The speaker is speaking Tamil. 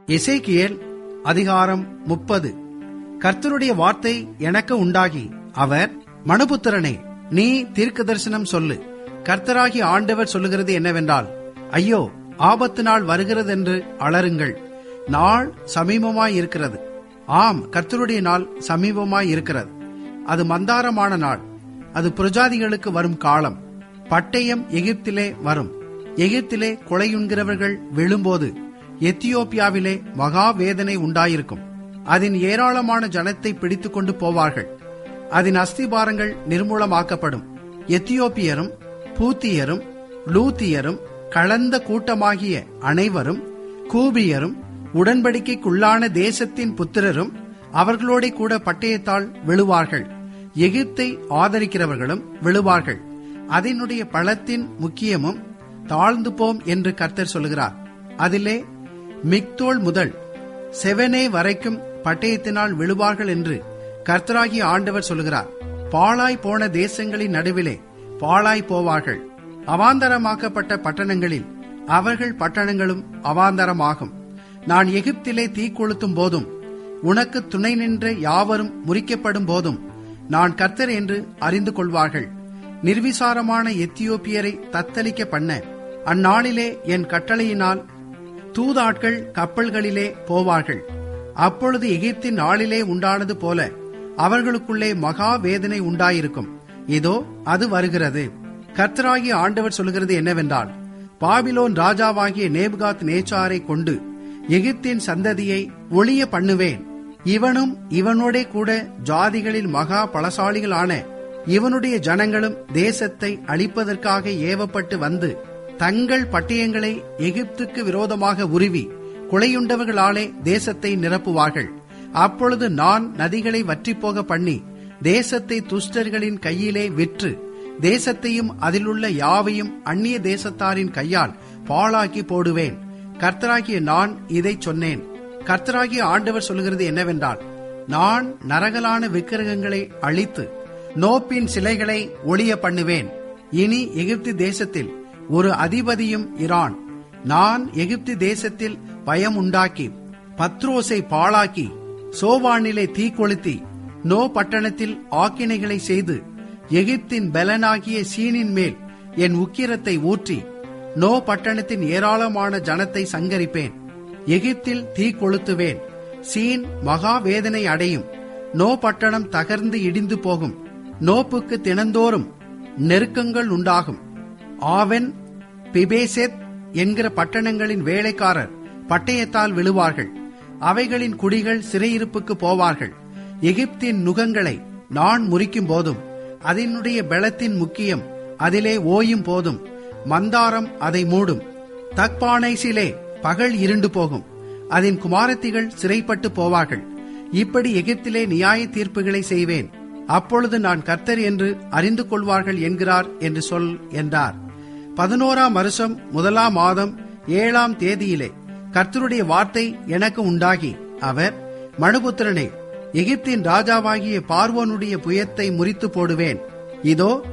எசேக்கியேல் அதிகாரம் முப்பது கர்த்தருடைய வார்த்தை எனக்கு உண்டாகி அவர் மனுபுத்திரனே நீ தீர்க்க தரிசனம் சொல்லு கர்த்தராகி ஆண்டவர் சொல்லுகிறது என்னவென்றால் ஐயோ ஆபத்து நாள் வருகிறதென்று அலறுங்கள் நாள் சமீபமாய் இருக்கிறது ஆம் கர்த்தருடைய நாள் சமீபமாய் இருக்கிறது அது மந்தாரமான நாள் அது புரஜாதிகளுக்கு வரும் காலம் பட்டயம் எகிப்திலே வரும் எகிப்திலே கொலையுண்கிறவர்கள் விழும்போது எத்தியோப்பியாவிலே மகா வேதனை உண்டாயிருக்கும் அதன் ஏராளமான ஜனத்தை பிடித்துக் கொண்டு போவார்கள் அதன் அஸ்திபாரங்கள் நிர்மூலமாக்கப்படும் எத்தியோப்பியரும் பூத்தியரும் லூத்தியரும் கலந்த கூட்டமாகிய அனைவரும் கூபியரும் உடன்படிக்கைக்குள்ளான தேசத்தின் புத்திரரும் அவர்களோட கூட பட்டயத்தால் விழுவார்கள் எகிப்தை ஆதரிக்கிறவர்களும் விழுவார்கள் அதனுடைய பழத்தின் முக்கியமும் தாழ்ந்து போம் என்று கர்த்தர் சொல்கிறார் அதிலே மிக்தோல் முதல் செவனே வரைக்கும் பட்டயத்தினால் விழுவார்கள் என்று கர்த்தராகிய ஆண்டவர் சொல்கிறார் பாழாய் போன தேசங்களின் நடுவிலே பாழாய் போவார்கள் அவாந்தரமாக்கப்பட்ட பட்டணங்களில் அவர்கள் பட்டணங்களும் அவாந்தரமாகும் நான் எகிப்திலே தீ கொளுத்தும் போதும் உனக்கு துணை நின்ற யாவரும் முறிக்கப்படும் போதும் நான் கர்த்தர் என்று அறிந்து கொள்வார்கள் நிர்விசாரமான எத்தியோப்பியரை தத்தளிக்க பண்ண அந்நாளிலே என் கட்டளையினால் தூதாட்கள் கப்பல்களிலே போவார்கள் அப்பொழுது எகிப்தின் நாளிலே உண்டானது போல அவர்களுக்குள்ளே மகா வேதனை உண்டாயிருக்கும் இதோ அது வருகிறது கர்த்தராகிய ஆண்டவர் சொல்கிறது என்னவென்றால் பாபிலோன் ராஜாவாகிய நேபுகாத் நேச்சாரை கொண்டு எகிப்தின் சந்ததியை ஒளிய பண்ணுவேன் இவனும் இவனோட கூட ஜாதிகளில் மகா பலசாலிகளான இவனுடைய ஜனங்களும் தேசத்தை அழிப்பதற்காக ஏவப்பட்டு வந்து தங்கள் பட்டயங்களை எகிப்துக்கு விரோதமாக உருவி கொலையுண்டவர்களாலே தேசத்தை நிரப்புவார்கள் அப்பொழுது நான் நதிகளை வற்றிப்போக பண்ணி தேசத்தை துஷ்டர்களின் கையிலே விற்று தேசத்தையும் அதிலுள்ள யாவையும் அந்நிய தேசத்தாரின் கையால் பாழாக்கி போடுவேன் கர்த்தராகிய நான் இதை சொன்னேன் கர்த்தராகிய ஆண்டவர் சொல்கிறது என்னவென்றால் நான் நரகலான விக்கிரகங்களை அழித்து நோப்பின் சிலைகளை ஒளிய பண்ணுவேன் இனி எகிப்து தேசத்தில் ஒரு அதிபதியும் இரான் நான் எகிப்து தேசத்தில் பயம் உண்டாக்கி பத்ரோஸை பாழாக்கி சோவானிலே தீ கொளுத்தி நோ பட்டணத்தில் ஆக்கினைகளை செய்து எகிப்தின் பலனாகிய சீனின் மேல் என் உக்கிரத்தை ஊற்றி நோ பட்டணத்தின் ஏராளமான ஜனத்தை சங்கரிப்பேன் எகிப்தில் தீ கொளுத்துவேன் சீன் மகா வேதனை அடையும் நோ பட்டணம் தகர்ந்து இடிந்து போகும் நோப்புக்கு தினந்தோறும் நெருக்கங்கள் உண்டாகும் ஆவென் பிபேசெத் என்கிற பட்டணங்களின் வேலைக்காரர் பட்டயத்தால் விழுவார்கள் அவைகளின் குடிகள் சிறையிருப்புக்கு போவார்கள் எகிப்தின் நுகங்களை நான் முறிக்கும் போதும் அதனுடைய பலத்தின் முக்கியம் அதிலே ஓயும் போதும் மந்தாரம் அதை மூடும் தக்பானைசிலே பகல் இருண்டு போகும் அதன் குமாரத்திகள் சிறைப்பட்டு போவார்கள் இப்படி எகிப்திலே நியாய தீர்ப்புகளை செய்வேன் அப்பொழுது நான் கர்த்தர் என்று அறிந்து கொள்வார்கள் என்கிறார் என்று சொல் என்றார் பதினோராம் வருஷம் முதலாம் மாதம் ஏழாம் தேதியிலே கர்த்தருடைய வார்த்தை எனக்கு உண்டாகி அவர் மனுபுத்திரனே எகிப்தின் ராஜாவாகிய பார்வோனுடைய புயத்தை முறித்து போடுவேன் இதோ